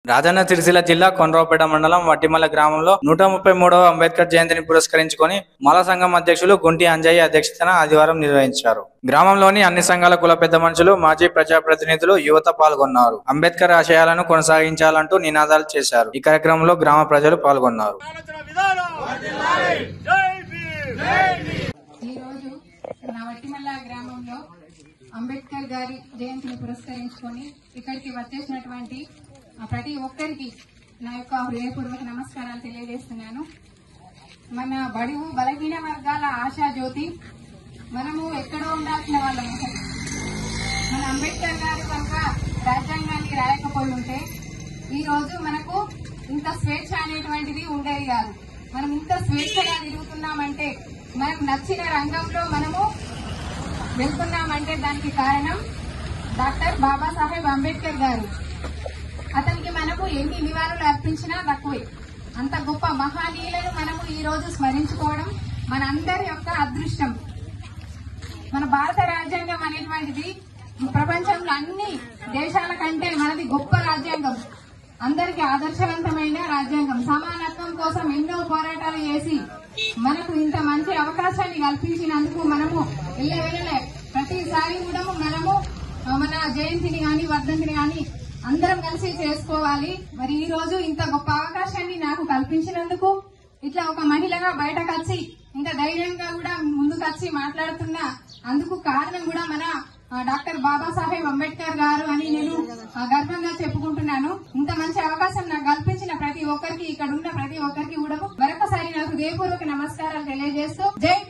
రాజన్న సిరిసిల్ల జిల్లా కొండ్రావుపేట మండలం వట్టిమల్ల గ్రామంలో నూట ముప్పై మూడవ అంబేద్కర్ జయంతిని పురస్కరించుకొని మాల సంఘం అధ్యక్షులు గుంటి అంజయ్య అధ్యక్షతన ఆదివారం నిర్వహించారు గ్రామంలోని అన్ని సంఘాల కుల పెద్ద మనుషులు మాజీ ప్రజాప్రతినిధులు యువత పాల్గొన్నారు అంబేద్కర్ ఆశయాలను కొనసాగించాలంటూ నినాదాలు చేశారు ఈ కార్యక్రమంలో గ్రామ ప్రజలు పాల్గొన్నారు ఆలోచన విధానం జై భీమ్ ఈరోజు నా వట్టిమల్ల గ్రామంలో అంబేద్కర్ గారి జయంతిని పురస్కరించుకొని ఇక్కడికి వచ్చేసినటువంటి ఆ ప్రతి ఒక్కరికి నా యొక్క హృదయపూర్వక నమస్కారాలు తెలియజేస్తున్నాను మన బడుగు బలహీన వర్గాల ఆశా జ్యోతి మనము ఎక్కడో ఉండాల్సిన వాళ్ళము మన అంబేద్కర్ గారు కనుక రాజ్యాంగాన్ని రాయకపోయి ఉంటే ఈ రోజు మనకు ఇంత స్వేచ్ఛ అనేటువంటిది ఉండేది కాదు మనం ఇంత స్వేచ్ఛగా తిరుగుతున్నామంటే మనకు నచ్చిన రంగంలో మనము వెళ్తున్నామంటే దానికి కారణం డాక్టర్ బాబాసాహెబ్ అంబేద్కర్ గారు అతనికి మనము ఎన్ని నివాళులు అర్పించినా తక్కువే అంత గొప్ప మహానీయులను మనము ఈ రోజు స్మరించుకోవడం మన అందరి యొక్క అదృష్టం మన భారత రాజ్యాంగం అనేటువంటిది ఈ ప్రపంచంలో అన్ని దేశాల కంటే మనది గొప్ప రాజ్యాంగం అందరికి ఆదర్శవంతమైన రాజ్యాంగం సమానత్వం కోసం ఎన్నో పోరాటాలు చేసి మనకు ఇంత మంచి అవకాశాన్ని కల్పించినందుకు మనము వెళ్ళే ప్రతిసారి కూడా మనము ఆ, మన జయంతిని గాని వర్ధంతిని గాని అందరం కలిసి చేసుకోవాలి మరి ఈ రోజు ఇంత గొప్ప అవకాశాన్ని నాకు కల్పించినందుకు ఇట్లా ఒక మహిళగా బయటకు వచ్చి ఇంత ధైర్యంగా కూడా ముందుకు వచ్చి మాట్లాడుతున్న అందుకు కారణం కూడా మన ఆ, డాక్టర్ బాబాసాహెబ్ అంబేద్కర్ గారు అని నేను ఆ, గర్వంగా చెప్పుకుంటున్నాను ఇంత మంచి అవకాశం నాకు కల్పించిన ప్రతి ఒక్కరికి ఇక్కడ ఉన్న ప్రతి ఒక్కరికి కూడా మరొకసారి నాకు హృదయపూర్వక నమస్కారాలు తెలియజేస్తూ జై